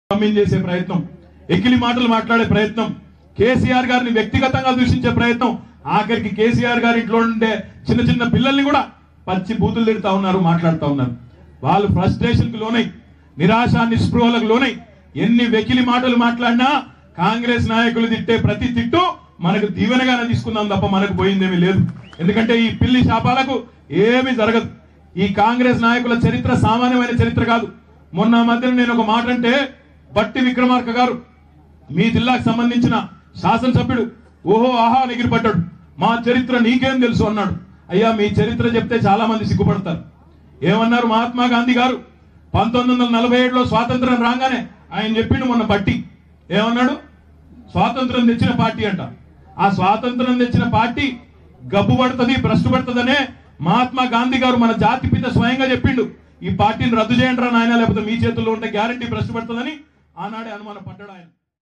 coming చేసే ప్రయత్నం ఎక్కిలి మాటలు మాట్లాడే ప్రయత్నం కేసీఆర్ గారిని వ్యక్తిగతంగా దూషించే ప్రయత్నం ఆఖరికి కేసీఆర్ గారి ఇంట్లో ఉండే చిన్న చిన్న పిల్లల్ని కూడా పచ్చి బూతులు తిడతా ఉన్నారు మాట్లాడుతూ ఉన్నారు వాళ్ళు ఫ్రస్ట్రేషన్ కు లోనై నిరాశ నిస్పృహలకు లోనై ఎన్ని వెకిలి మాటలు మాట్లాడినా కాంగ్రెస్ నాయకులు తిట్టే ప్రతి తిట్టు మనకు దీవెనగానే తీసుకుందాం తప్ప మనకు పోయిందేమీ లేదు ఎందుకంటే ఈ పిల్లి శాపాలకు ఏమీ జరగదు ఈ కాంగ్రెస్ నాయకుల చరిత్ర సామాన్యమైన చరిత్ర కాదు మొన్న మధ్యన నేను ఒక మాట అంటే బట్టి విక్రమార్క గారు మీ జిల్లాకు సంబంధించిన శాసనసభ్యుడు ఓహో ఆహా అని ఎగిరిపడ్డాడు మా చరిత్ర నీకేం తెలుసు అన్నాడు అయ్యా మీ చరిత్ర చెప్తే చాలా మంది సిగ్గుపడతారు ఏమన్నారు మహాత్మా గాంధీ గారు పంతొమ్మిది వందల నలభై ఏడులో స్వాతంత్రం రాగానే ఆయన చెప్పిండు మొన్న బట్టి ఏమన్నాడు స్వాతంత్రం తెచ్చిన పార్టీ అంట ఆ స్వాతంత్రం తెచ్చిన పార్టీ గబ్బు పడుతుంది భ్రష్టు పడుతుందనే మహాత్మా గాంధీ గారు మన జాతి పిత స్వయంగా చెప్పిండు ఈ పార్టీని రద్దు చేయండి రా నాయన లేకపోతే మీ చేతుల్లో ఉంటే గ్యారంటీ భ్రష్టు పడుతుందని ఆనాడే అనుమానం పడ్డాడు ఆయన